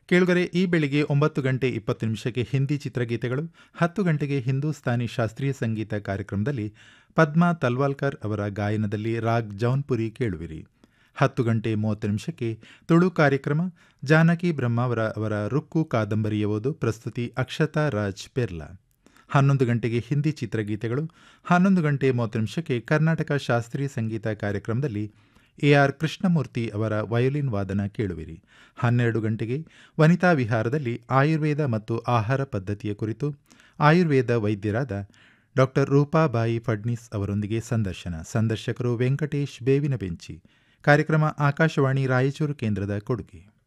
ಕೇಳುಗರೆ ಈ ಬೆಳಿಗ್ಗೆ ಒಂಬತ್ತು ಗಂಟೆ ಇಪ್ಪತ್ತು ನಿಮಿಷಕ್ಕೆ ಹಿಂದಿ ಚಿತ್ರಗೀತೆಗಳು ಹತ್ತು ಗಂಟೆಗೆ ಹಿಂದೂಸ್ತಾನಿ ಶಾಸ್ತ್ರೀಯ ಸಂಗೀತ ಕಾರ್ಯಕ್ರಮದಲ್ಲಿ ಪದ್ಮಾ ತಲ್ವಾಲ್ಕರ್ ಅವರ ಗಾಯನದಲ್ಲಿ ರಾಗ್ ಜೌನ್ಪುರಿ ಕೇಳುವಿರಿ ಹತ್ತು ಗಂಟೆ ಮೂವತ್ತು ನಿಮಿಷಕ್ಕೆ ತುಳು ಕಾರ್ಯಕ್ರಮ ಜಾನಕಿ ಬ್ರಹ್ಮಾವರ ಅವರ ರುಕ್ಕು ಕಾದಂಬರಿಯ ಓದು ಪ್ರಸ್ತುತಿ ಅಕ್ಷತಾ ರಾಜ್ ಪೆರ್ಲಾ ಹನ್ನೊಂದು ಗಂಟೆಗೆ ಹಿಂದಿ ಚಿತ್ರಗೀತೆಗಳು ಹನ್ನೊಂದು ಗಂಟೆ ಮೂವತ್ತು ನಿಮಿಷಕ್ಕೆ ಕರ್ನಾಟಕ ಶಾಸ್ತ್ರೀಯ ಸಂಗೀತ ಕಾರ್ಯಕ್ರಮದಲ್ಲಿ ಎ ಆರ್ ಕೃಷ್ಣಮೂರ್ತಿ ಅವರ ವಯೋಲಿನ್ ವಾದನ ಕೇಳುವಿರಿ ಹನ್ನೆರಡು ಗಂಟೆಗೆ ವನಿತಾ ವಿಹಾರದಲ್ಲಿ ಆಯುರ್ವೇದ ಮತ್ತು ಆಹಾರ ಪದ್ಧತಿಯ ಕುರಿತು ಆಯುರ್ವೇದ ವೈದ್ಯರಾದ ಡಾಕ್ಟರ್ ರೂಪಾಬಾಯಿ ಫಡ್ನಿಸ್ ಅವರೊಂದಿಗೆ ಸಂದರ್ಶನ ಸಂದರ್ಶಕರು ವೆಂಕಟೇಶ್ ಬೇವಿನ ಬೆಂಚಿ ಕಾರ್ಯಕ್ರಮ ಆಕಾಶವಾಣಿ ರಾಯಚೂರು ಕೇಂದ್ರದ ಕೊಡುಗೆ